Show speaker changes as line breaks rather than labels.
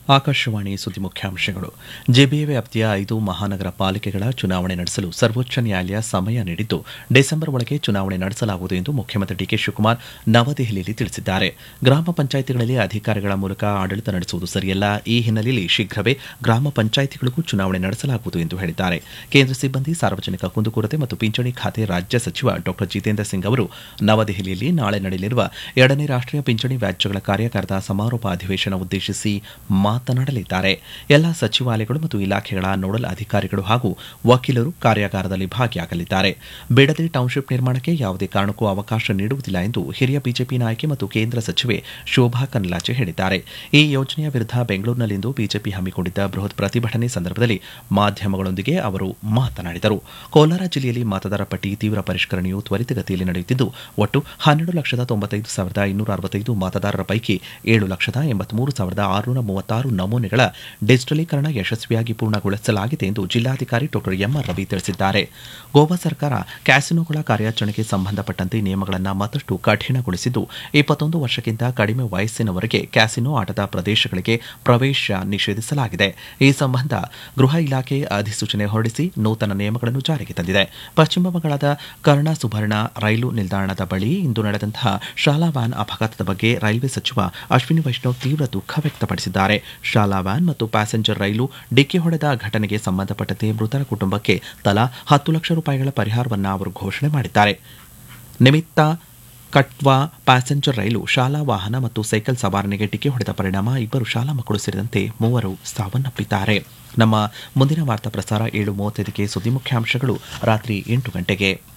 ಆಕಾಶವಾಣಿ ಸುದ್ದಿ ಮುಖ್ಯಾಂಶಗಳು ಜೆಬಿಎ ವ್ಯಾಪ್ತಿಯ ಐದು ಮಹಾನಗರ ಪಾಲಿಕೆಗಳ ಚುನಾವಣೆ ನಡೆಸಲು ಸರ್ವೋಚ್ಚ ನ್ಯಾಯಾಲಯ ಸಮಯ ನೀಡಿದ್ದು ಡಿಸೆಂಬರ್ ಒಳಗೆ ಚುನಾವಣೆ ನಡೆಸಲಾಗುವುದು ಎಂದು ಮುಖ್ಯಮಂತ್ರಿ ಡಿಕೆ ಶಿವಕುಮಾರ್ ನವದೆಹಲಿಯಲ್ಲಿ ತಿಳಿಸಿದ್ದಾರೆ ಗ್ರಾಮ ಪಂಚಾಯಿತಿಗಳಲ್ಲಿ ಅಧಿಕಾರಿಗಳ ಮೂಲಕ ಆಡಳಿತ ನಡೆಸುವುದು ಸರಿಯಲ್ಲ ಈ ಹಿನ್ನೆಲೆಯಲ್ಲಿ ಶೀಘ್ರವೇ ಗ್ರಾಮ ಪಂಚಾಯಿತಿಗಳಿಗೂ ಚುನಾವಣೆ ನಡೆಸಲಾಗುವುದು ಎಂದು ಹೇಳಿದ್ದಾರೆ ಕೇಂದ್ರ ಸಿಬ್ಬಂದಿ ಸಾರ್ವಜನಿಕ ಕುಂದುಕೊರತೆ ಮತ್ತು ಪಿಂಚಣಿ ಖಾತೆ ರಾಜ್ಯ ಸಚಿವ ಡಾ ಜಿತೇಂದ್ರ ಸಿಂಗ್ ಅವರು ನವದೆಹಲಿಯಲ್ಲಿ ನಾಳೆ ನಡೆಯಲಿರುವ ಎರಡನೇ ರಾಷ್ಟೀಯ ಪಿಂಚಣಿ ವ್ಯಾಜ್ಯಗಳ ಕಾರ್ಯಾಗಾರದ ಸಮಾರೋಪ ಅಧಿವೇಶನ ಉದ್ದೇಶಿಸಿ ಮಾತನಾಡಲಿದ್ದಾರೆ ಎಲ್ಲಾ ಸಚಿವಾಲಯಗಳು ಮತ್ತು ಇಲಾಖೆಗಳ ನೋಡಲ್ ಅಧಿಕಾರಿಗಳು ಹಾಗೂ ವಕೀಲರು ಕಾರ್ಯಾಗಾರದಲ್ಲಿ ಭಾಗಿಯಾಗಲಿದ್ದಾರೆ ಬಿಡದಿ ಟೌನ್ಶಿಪ್ ನಿರ್ಮಾಣಕ್ಕೆ ಯಾವುದೇ ಕಾರಣಕ್ಕೂ ಅವಕಾಶ ನೀಡುವುದಿಲ್ಲ ಎಂದು ಹಿರಿಯ ಬಿಜೆಪಿ ನಾಯಕಿ ಮತ್ತು ಕೇಂದ್ರ ಸಚಿವೆ ಶೋಭಾ ಕನ್ಲಾಚೆ ಹೇಳಿದ್ದಾರೆ ಈ ಯೋಜನೆಯ ವಿರುದ್ಧ ಬೆಂಗಳೂರಿನಲ್ಲಿಂದು ಬಿಜೆಪಿ ಹಮ್ಮಿಕೊಂಡಿದ್ದ ಬೃಹತ್ ಪ್ರತಿಭಟನೆ ಸಂದರ್ಭದಲ್ಲಿ ಮಾಧ್ಯಮಗಳೊಂದಿಗೆ ಅವರು ಮಾತನಾಡಿದರು ಕೋಲಾರ ಜಿಲ್ಲೆಯಲ್ಲಿ ಮತದಾರ ಪಟ್ಟಿ ತೀವ್ರ ಪರಿಷ್ಕರಣೆಯು ತ್ವರಿತಗತಿಯಲ್ಲಿ ನಡೆಯುತ್ತಿದ್ದು ಒಟ್ಟು ಹನ್ನೆರಡು ಲಕ್ಷದ ತೊಂಬತ್ತೈದು ಸಾವಿರದ ಇನ್ನೂರ ಅರವತ್ತೈದು ಮತದಾರರ ಪೈಕಿ ಏಳು ಲಕ್ಷದ ಎಂಬತ್ಮೂರು ಸಾವಿರದ ಆರುನೂರ ಮೂವತ್ತಾರು ನಮೂನೆಗಳ ಡಿಜಿಟಲೀಕರಣ ಯಶಸ್ವಿಯಾಗಿ ಪೂರ್ಣಗೊಳಿಸಲಾಗಿದೆ ಎಂದು ಜಿಲ್ಲಾಧಿಕಾರಿ ಡಾ ಎಂಆರ್ ರವಿ ತಿಳಿಸಿದ್ದಾರೆ ಗೋವಾ ಸರ್ಕಾರ ಕ್ಯಾಸಿನೋಗಳ ಕಾರ್ಯಾಚರಣೆಗೆ ಸಂಬಂಧಪಟ್ಟಂತೆ ನಿಯಮಗಳನ್ನು ಮತ್ತಷ್ಟು ಕಠಿಣಗೊಳಿಸಿದ್ದು ಇಪ್ಪತ್ತೊಂದು ವರ್ಷಕ್ಕಿಂತ ಕಡಿಮೆ ವಯಸ್ಸಿನವರೆಗೆ ಕ್ಯಾಸಿನೋ ಆಟದ ಪ್ರದೇಶಗಳಿಗೆ ಪ್ರವೇಶ ನಿಷೇಧಿಸಲಾಗಿದೆ ಈ ಸಂಬಂಧ ಗೃಹ ಇಲಾಖೆ ಅಧಿಸೂಚನೆ ಹೊರಡಿಸಿ ನೂತನ ನಿಯಮಗಳನ್ನು ಜಾರಿಗೆ ತಂದಿದೆ ಪಶ್ಚಿಮ ಬಂಗಾಳದ ಕರ್ಣ ಸುಭರ್ಣ ರೈಲು ನಿಲ್ದಾಣದ ಬಳಿ ಇಂದು ನಡೆದಂತಹ ಶಾಲಾ ವ್ಯಾನ್ ಅಪಘಾತದ ಬಗ್ಗೆ ರೈಲ್ವೆ ಸಚಿವ ಅಶ್ವಿನಿ ವೈಷ್ಣವ್ ತೀವ್ರ ದುಃಖ ವ್ಯಕ್ತಪಡಿಸಿದ್ದಾರೆ ಶಾಲಾ ವ್ಯಾನ್ ಮತ್ತು ಪ್ಯಾಸೆಂಜರ್ ರೈಲು ಡಿಕ್ಕಿ ಹೊಡೆದ ಘಟನೆಗೆ ಸಂಬಂಧಪಟ್ಟಂತೆ ಮೃತರ ಕುಟುಂಬಕ್ಕೆ ತಲಾ ಹತ್ತು ಲಕ್ಷ ರೂಪಾಯಿಗಳ ಪರಿಹಾರವನ್ನು ಅವರು ಘೋಷಣೆ ಮಾಡಿದ್ದಾರೆ ನಿಮಿತ್ತ ಕಟ್ವಾ ಪ್ಯಾಸೆಂಜರ್ ರೈಲು ಶಾಲಾ ವಾಹನ ಮತ್ತು ಸೈಕಲ್ ಸವಾರನೆಗೆ ಡಿಕ್ಕಿ ಹೊಡೆದ ಪರಿಣಾಮ ಇಬ್ಬರು ಶಾಲಾ ಮಕ್ಕಳು ಸೇರಿದಂತೆ ಮೂವರು ಸಾವನ್ನಪ್ಪಿದ್ದಾರೆ ನಮ್ಮ ಮುಂದಿನ ವಾರ್ತಾ ಪ್ರಸಾರ ಏಳು ಮೂವತ್ತೈದಕ್ಕೆ ಸುದ್ದಿ ಮುಖ್ಯಾಂಶಗಳು ರಾತ್ರಿ ಎಂಟು ಗಂಟೆಗೆ